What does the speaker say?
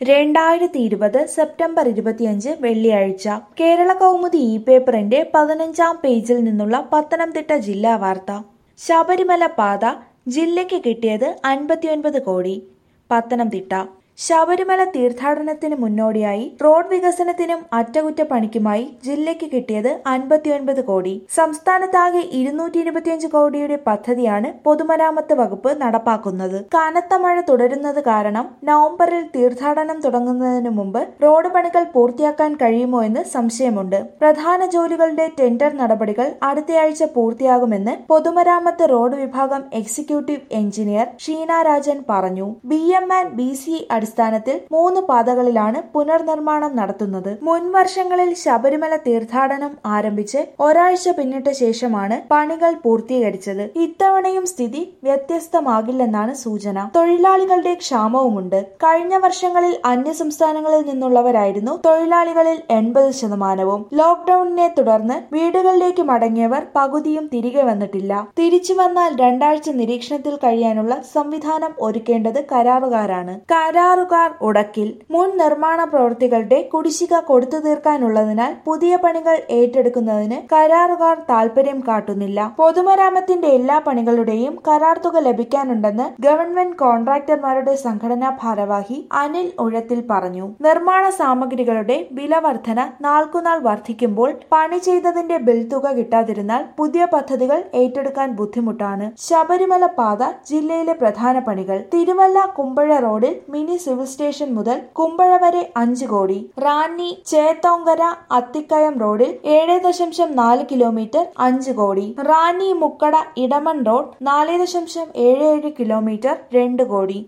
രണ്ടായിരത്തി ഇരുപത് സെപ്റ്റംബർ ഇരുപത്തിയഞ്ച് വെള്ളിയാഴ്ച കേരള കൗമുദി ഇ പേപ്പറിന്റെ പതിനഞ്ചാം പേജിൽ നിന്നുള്ള പത്തനംതിട്ട ജില്ലാ വാർത്ത ശബരിമല പാത ജില്ലയ്ക്ക് കിട്ടിയത് അൻപത്തിയൊൻപത് കോടി പത്തനംതിട്ട ശബരിമല തീർത്ഥാടനത്തിന് മുന്നോടിയായി റോഡ് വികസനത്തിനും അറ്റകുറ്റപ്പണിക്കുമായി ജില്ലയ്ക്ക് കിട്ടിയത് അൻപത്തിയൊൻപത് കോടി സംസ്ഥാനത്താകെ ഇരുന്നൂറ്റി ഇരുപത്തിയഞ്ച് കോടിയുടെ പദ്ധതിയാണ് പൊതുമരാമത്ത് വകുപ്പ് നടപ്പാക്കുന്നത് കനത്ത മഴ തുടരുന്നത് കാരണം നവംബറിൽ തീർത്ഥാടനം തുടങ്ങുന്നതിന് മുമ്പ് റോഡ് പണികൾ പൂർത്തിയാക്കാൻ കഴിയുമോ എന്ന് സംശയമുണ്ട് പ്രധാന ജോലികളുടെ ടെൻഡർ നടപടികൾ അടുത്തയാഴ്ച പൂർത്തിയാകുമെന്ന് പൊതുമരാമത്ത് റോഡ് വിഭാഗം എക്സിക്യൂട്ടീവ് എഞ്ചിനീയർ ഷീന രാജൻ പറഞ്ഞു B M and B C അടിസ്ഥാനത്തിൽ മൂന്ന് പാതകളിലാണ് പുനർനിർമ്മാണം നടത്തുന്നത് മുൻ വർഷങ്ങളിൽ ശബരിമല തീർത്ഥാടനം ആരംഭിച്ച് ഒരാഴ്ച പിന്നിട്ട ശേഷമാണ് പണികൾ പൂർത്തീകരിച്ചത് ഇത്തവണയും സ്ഥിതി വ്യത്യസ്തമാകില്ലെന്നാണ് സൂചന തൊഴിലാളികളുടെ ക്ഷാമവുമുണ്ട് കഴിഞ്ഞ വർഷങ്ങളിൽ അന്യ സംസ്ഥാനങ്ങളിൽ നിന്നുള്ളവരായിരുന്നു തൊഴിലാളികളിൽ എൺപത് ശതമാനവും ലോക്ഡൌണിനെ തുടർന്ന് വീടുകളിലേക്ക് മടങ്ങിയവർ പകുതിയും തിരികെ വന്നിട്ടില്ല തിരിച്ചു വന്നാൽ രണ്ടാഴ്ച നിരീക്ഷണത്തിൽ കഴിയാനുള്ള സംവിധാനം ഒരുക്കേണ്ടത് കരാറുകാരാണ് കരാറുകാർ ഉടക്കിൽ മുൻ നിർമ്മാണ പ്രവൃത്തികളുടെ കുടിശ്ശിക കൊടുത്തു തീർക്കാനുള്ളതിനാൽ പുതിയ പണികൾ ഏറ്റെടുക്കുന്നതിന് കരാറുകാർ താൽപര്യം കാട്ടുന്നില്ല പൊതുമരാമത്തിന്റെ എല്ലാ പണികളുടെയും കരാർ തുക ലഭിക്കാനുണ്ടെന്ന് ഗവൺമെന്റ് കോൺട്രാക്ടർമാരുടെ സംഘടനാ ഭാരവാഹി അനിൽ ഉഴത്തിൽ പറഞ്ഞു നിർമ്മാണ സാമഗ്രികളുടെ വില വർധന നാൾക്കുനാൾ വർദ്ധിക്കുമ്പോൾ പണി ചെയ്തതിന്റെ ബിൽ തുക കിട്ടാതിരുന്നാൽ പുതിയ പദ്ധതികൾ ഏറ്റെടുക്കാൻ ബുദ്ധിമുട്ടാണ് ശബരിമല പാത ജില്ലയിലെ പ്രധാന പണികൾ തിരുവല്ല കുമ്പഴ റോഡിൽ മിനി സിവിൽ സ്റ്റേഷൻ മുതൽ കുമ്പഴ വരെ അഞ്ച് കോടി റാന്നി ചേത്തോങ്കര അത്തിക്കയം റോഡിൽ ഏഴ് ദശാംശം നാല് കിലോമീറ്റർ അഞ്ച് കോടി റാന്നി മുക്കട ഇടമൺ റോഡ് നാല് ദശാംശം ഏഴ് ഏഴ് കിലോമീറ്റർ രണ്ട് കോടി